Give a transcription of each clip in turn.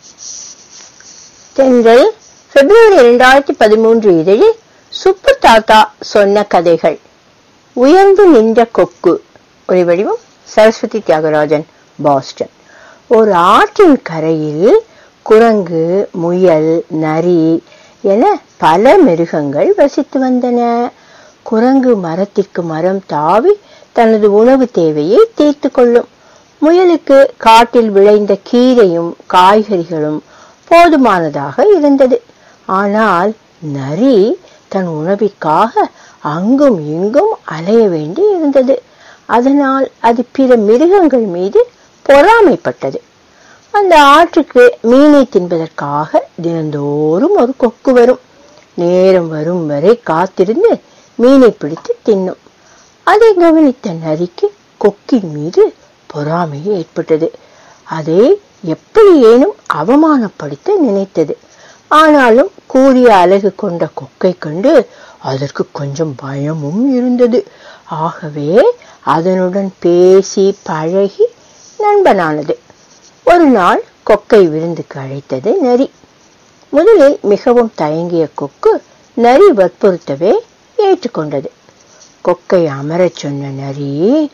தென்றல் பிப்ரவரி இரண்டாயிரத்தி பதிமூன்று இதழில் சுப்பு தாத்தா சொன்ன கதைகள் உயர்ந்து நின்ற கொக்கு ஒரு வடிவம் சரஸ்வதி தியாகராஜன் பாஸ்டன் ஒரு ஆற்றின் கரையில் குரங்கு முயல் நரி என பல மிருகங்கள் வசித்து வந்தன குரங்கு மரத்திற்கு மரம் தாவி தனது உணவு தேவையை தீர்த்து கொள்ளும் முயலுக்கு காட்டில் விளைந்த கீரையும் காய்கறிகளும் போதுமானதாக இருந்தது ஆனால் நரி தன் உணவிற்காக அங்கும் இங்கும் அலைய வேண்டி இருந்தது அதனால் அது பிற மிருகங்கள் மீது பொறாமைப்பட்டது அந்த ஆற்றுக்கு மீனை தின்பதற்காக தினந்தோறும் ஒரு கொக்கு வரும் நேரம் வரும் வரை காத்திருந்து மீனை பிடித்து தின்னும் அதை கவனித்த நரிக்கு கொக்கின் மீது பொறாமை ஏற்பட்டது அதை எப்படியேனும் அவமானப்படுத்த நினைத்தது ஆனாலும் கூறிய அழகு கொண்ட கொக்கை கண்டு அதற்கு கொஞ்சம் பயமும் இருந்தது ஆகவே அதனுடன் பேசி பழகி நண்பனானது ஒரு நாள் கொக்கை விருந்துக்கு அழைத்தது நரி முதலில் மிகவும் தயங்கிய கொக்கு நரி வற்புறுத்தவே ஏற்றுக்கொண்டது கொக்கை அமரச் சொன்ன நரி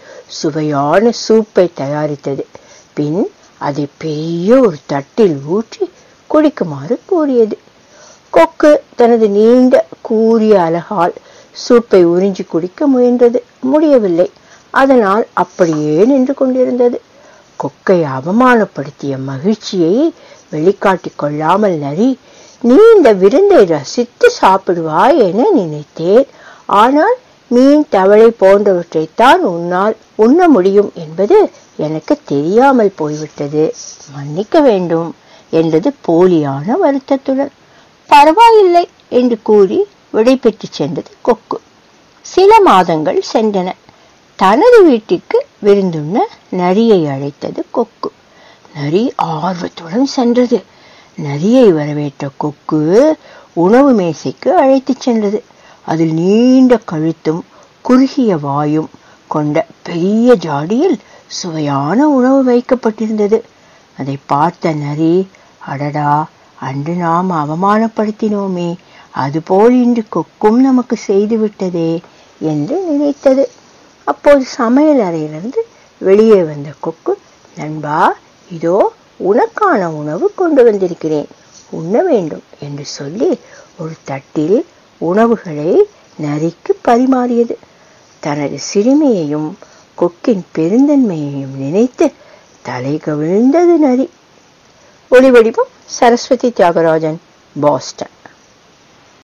சுவையான சூப்பை தயாரித்தது பின் அதை பெரிய ஒரு தட்டில் ஊற்றி குடிக்குமாறு கூறியது கொக்கு தனது நீண்ட கூரிய அலகால் சூப்பை உறிஞ்சி குடிக்க முயன்றது முடியவில்லை அதனால் அப்படியே நின்று கொண்டிருந்தது கொக்கை அவமானப்படுத்திய மகிழ்ச்சியை வெளிக்காட்டிக் கொள்ளாமல் நரி நீ இந்த விருந்தை ரசித்து சாப்பிடுவாய் என நினைத்தேன் ஆனால் மீன் தவளை போன்றவற்றைத்தான் உன்னால் உண்ண முடியும் என்பது எனக்கு தெரியாமல் போய்விட்டது மன்னிக்க வேண்டும் என்றது போலியான வருத்தத்துடன் பரவாயில்லை என்று கூறி விடைபெற்று சென்றது கொக்கு சில மாதங்கள் சென்றன தனது வீட்டிற்கு விருந்துண்ண நரியை அழைத்தது கொக்கு நரி ஆர்வத்துடன் சென்றது நரியை வரவேற்ற கொக்கு உணவு மேசைக்கு அழைத்துச் சென்றது அதில் நீண்ட கழுத்தும் குறுகிய வாயும் கொண்ட பெரிய ஜாடியில் சுவையான உணவு வைக்கப்பட்டிருந்தது அதை பார்த்த நரி அடடா அன்று நாம் அவமானப்படுத்தினோமே அதுபோல் இன்று கொக்கும் நமக்கு செய்து விட்டதே என்று நினைத்தது அப்போது சமையல் அறையிலிருந்து வெளியே வந்த கொக்கு நண்பா இதோ உனக்கான உணவு கொண்டு வந்திருக்கிறேன் உண்ண வேண்டும் என்று சொல்லி ஒரு தட்டில் உணவுகளை நரிக்கு பரிமாறியது தனது சிறுமியையும் கொக்கின் பெருந்தன்மையையும் நினைத்து தலை கவிழ்ந்தது நரி ஒளிவடிவம் சரஸ்வதி தியாகராஜன் பாஸ்டன்